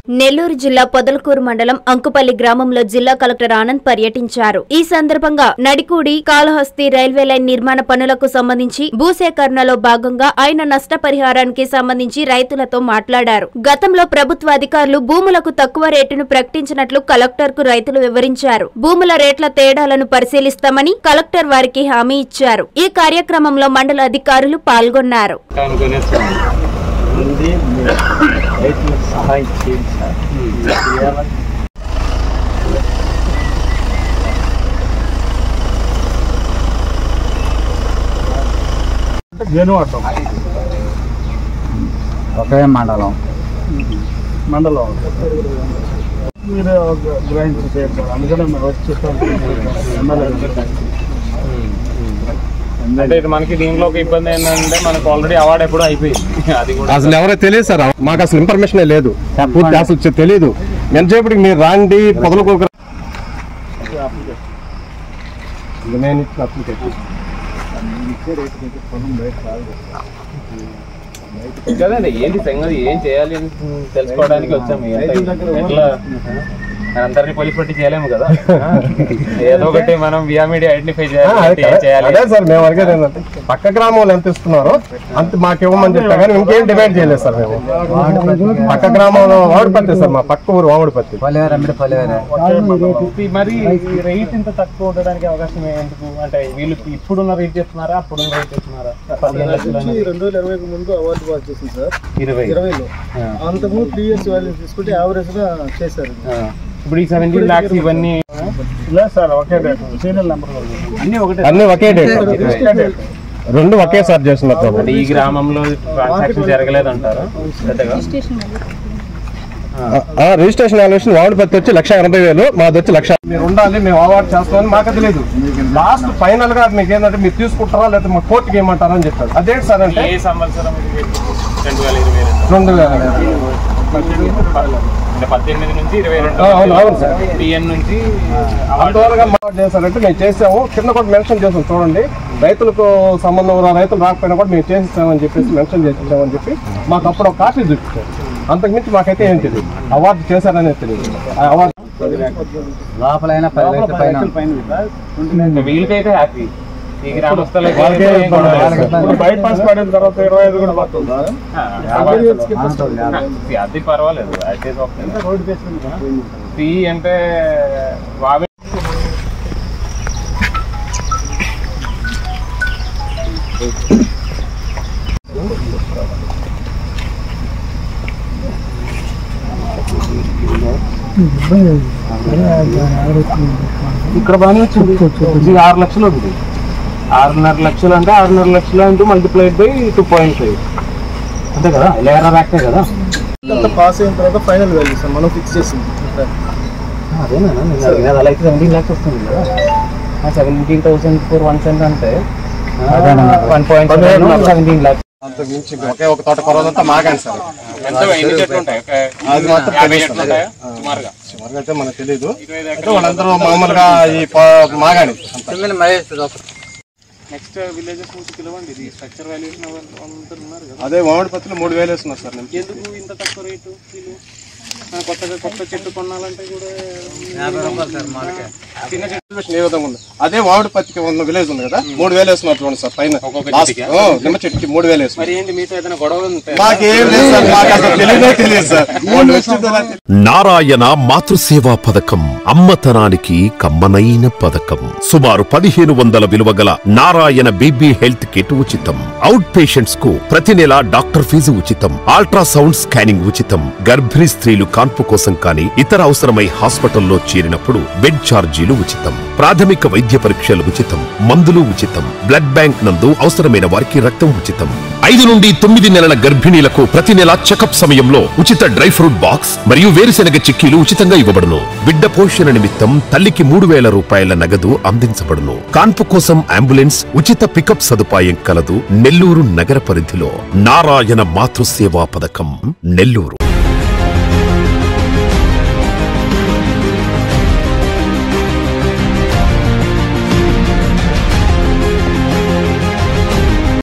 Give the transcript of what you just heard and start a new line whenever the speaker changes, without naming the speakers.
నెల్లూరు జిల్లా పొదలకూరు మండలం అంకుపల్లి గ్రామంలో జిల్లా కలెక్టర్ ఆనంద్ పర్యటించారు ఈ సందర్భంగా నడికూడి కాళహస్తి రైల్వే లైన్ నిర్మాణ పనులకు సంబంధించి భూసేకరణలో భాగంగా ఆయన నష్టపరిహారానికి సంబంధించి రైతులతో మాట్లాడారు గతంలో ప్రభుత్వ అధికారులు భూములకు తక్కువ రేటును ప్రకటించినట్లు కలెక్టర్ కు రైతులు వివరించారు భూముల రేట్ల తేడాలను పరిశీలిస్తామని కలెక్టర్ వారికి హామీ ఇచ్చారు ఈ కార్యక్రమంలో మండల అధికారులు పాల్గొన్నారు
ఉంది మీరు రైతులకు సహాయం చేయండి సార్ చేయాలని
జనువాటం
ఒకే మండలం
మండలం మీరు గ్రహించి చేస్తారు అందుకనే మేము వచ్చి
అంటే ఇది మనకి దీనిలో ఒక ఇబ్బంది ఏంటంటే మనకు ఆల్రెడీ అవార్డు ఎప్పుడో అయిపోయింది అది కూడా
అసలు ఎవరో తెలియదు సార్ మాకు అసలు ఇన్ఫర్మేషన్ లేదు పూర్తి అసలు చె- తెలీదు ఎంతసేపటికి మీరు రాండి పొదలకు నేను ఇచ్చిన అప్లికేషన్
కదండి ఏంటి సంగతి ఏం చేయాలి అని తెలుసుకోవడానికి వచ్చాము ఎంత- ఎట్లా అందరినీ పోలీస్ పట్టి చేయలేము కదా ఏదో ఒకటి మనం వియా మీడియా ఐడెంటిఫై
ఆ,
చేయాలి
అదే
అంటే ఏం
కదా.
చేయాలి
అదే సార్ మేము అడిగేది ఏంటంటే పక్క గ్రామంలో ఎంత ఇస్తున్నారో అంత మాకు ఇవ్వమని చెప్పా కానీ ఇంకేం డిమాండ్ చేయలేదు సార్ మేము పక్క గ్రామంలో వాడిపత్తి సార్ మా పక్క ఊరు వాముడిపత్తి
పలివేర అమ్మిడి పలివేర
మరి రేట్ ఇంత తక్కువ ఉండడానికి అవకాశం ఎందుకు అంటే వీళ్ళు ఇప్పుడున్న రేట్ చెప్తున్నారా అప్పుడున్న రేట్ చెప్తున్నారా పదిహేను లక్షలు అనేది.
రెండు వేల ఇరవై ముందు అవార్డు పాస్ చేసింది సార్
ఇరవై
ఇరవైలో అంతకుముందు త్రీ ఇయర్స్ వాల్యూ తీసుకుంటే యావరేజ్ గా చేశారు
ఆ. ఇప్పుడు ఈ సెవెంటీన్ లాక్స్ ఇవన్నీ
లేదు సార్ ఒకే డేట్ సీరియల్ నెంబర్
అన్ని ఒకటే
అన్ని ఒకే డేట్ రెండు ఒకేసారి చేస్తున్నారు
అంటే ఈ గ్రామంలో ట్రాన్సాక్షన్ జరగలేదు అంటారా పెద్దగా
రిజిస్ట్రేషన్ వాల్యుయేషన్ వాముడిపత్తి వచ్చి లక్ష ఎనభై వేలు మాది వచ్చి లక్ష మీరు ఉండాలి మేము అవార్డు చేస్తామని మాకు తెలియదు లాస్ట్ ఫైనల్ గా మీకు ఏంటంటే మీరు తీసుకుంటారా లేకపోతే మా కోర్టుకి ఏమంటారా అని చెప్పారు అదేంటి సార్ అంటే
ఏ సంవత్సరం ఇది? రెండు వేల ఇరవై రెండు
రెండు వేల
అంటే పద్దెనిమిది నుంచి ఇరవై రెండు
ఆ, అవును, అవును సార్.
టిఎన్ నుంచి
అందువల్ల మాట చేశారంటే మేము చేసాము కింద కూడా మెన్షన్ చేసాం చూడండి రైతులకు సంబంధం ఉన్న రైతులు రాకపోయినా కూడా మేము చేసిస్తామని చెప్పేసి మెన్షన్ చేసిస్తామని చెప్పి మాకు అప్పుడు ఒక కాపీ చూపించారు అంతకుమించి మాకైతే ఏం తెలియదు అవార్డు చేశారనేది తెలియదు ఆ అవార్డు
లోపలైనా పది లక్షల పైన
వీళ్ళకైతే హ్యాపీ ఈ గ్రామస్తులకి
వాళ్ళకే
ఏం గొడవ లేదు.
ఇప్పుడు బైపాస్ పడిన తర్వాత ఇరవై ఐదు కూడా పడుతుందా
ఆ, అది పర్వాలేదు అయితే ఫీ అంటే వావే ఇక్కడ బాగానే వచ్చింది ఇది ఆరు లక్షలు ఉంది ఆరున్నర లక్షలు అంటే ఆరున్నర లక్షలు అంటే multiplied by two point five అంతే కదా లేరా యాక్టే కదా
అంతా పాస్ అయిన తర్వాత ఫైనల్ వాల్యూ సార్ మనం ఫిక్స్ చేసింది
అదేనా నేను అడిగినది అలా అయితే సెవెంటీన్ ల్యాక్స్ వస్తుంది కదా seventeen thousand four one cent అంటే వన్ పాయింట్ సెవెంటీన్ ల్యాక్స్
అంతకుమించి ఒకే ఒక తోట పొలాలంతా మాగాను సార్
ఎంత ఎన్ని చెట్లు ఉంటాయి ఒక
అది మాత్రం
యాభై
తెలియదు
చెట్లు ఉంటాయా సుమారుగా
చివరికి అయితే మనకు తెలియదు అయితే వాళ్ళందరూ మామూలుగా ఈ ప- మాగాని
నెక్స్ట్ విలేజెస్ నుంచి పిలవండి ఇది స్ట్రక్చర్ వాల్యుయేషన్ అందరూ ఉన్నారు కదా
అదే మామిడి పత్తిలో మూడు వేలు వేస్తున్నారు సార్ నేను
ఎందుకు ఇంత తక్కువ రేటు వీళ్ళు మన కొత్తగా కొత్త చెట్టు కొనాలంటే కూడా చిన్న చెట్టు
సిచ్యువేషన్ ఏ విధంగా ఉంది అదే మామిడి పత్తికి ఉన్న విలేజ్ ఉంది కదా మూడు వేలు వేస్తున్నారు చూడండి సార్ పైన
ఒక్కొక్క
లాస్ట్
చెట్టుకా?
ఓ, నిమ్మ చెట్టుకి మూడు వేలు వేస్తున్నారు
మరి ఏంటి మీతో ఏదైనా గొడవలు ఉంటాయి
మాకేం లేదు సార్ మాకు అసలు తెలియదే తెలియదు సార్ వాళ్ళు వచ్చిందో నాకు
నారాయణ మాతృసేవా పథకం అమ్మతనానికి కమ్మనైన పథకం సుమారు పదిహేను వందల విలువ గల నారాయణ బీబీ హెల్త్ కిట్ ఉచితం అవుట్ పేషెంట్స్ కు ప్రతి నెల డాక్టర్ ఫీజు ఉచితం అల్ట్రాసౌండ్ స్కానింగ్ ఉచితం గర్భిణీ స్త్రీలు కాన్పు కోసం కానీ ఇతర అవసరమై హాస్పిటల్లో చేరినప్పుడు బెడ్ ఛార్జీలు ఉచితం ప్రాథమిక వైద్య పరీక్షలు ఉచితం మందులు ఉచితం బ్లడ్ బ్యాంక్ నందు అవసరమైన వారికి రక్తం ఉచితం ఐదు నుండి తొమ్మిది నెలల గర్భిణీలకు ప్రతి నెల చెకప్ సమయంలో ఉచిత డ్రై ఫ్రూట్ బాక్స్ మరియు వేరుశెనగ చిక్కీలు ఉచితంగా ఇవ్వబడును బిడ్డ పోషణ నిమిత్తం తల్లికి మూడు వేల రూపాయల నగదు అందించబడును కాన్పు కోసం అంబులెన్స్ ఉచిత పికప్ సదుపాయం కలదు నెల్లూరు నగర పరిధిలో నారాయణ మాతృసేవా పథకం నెల్లూరు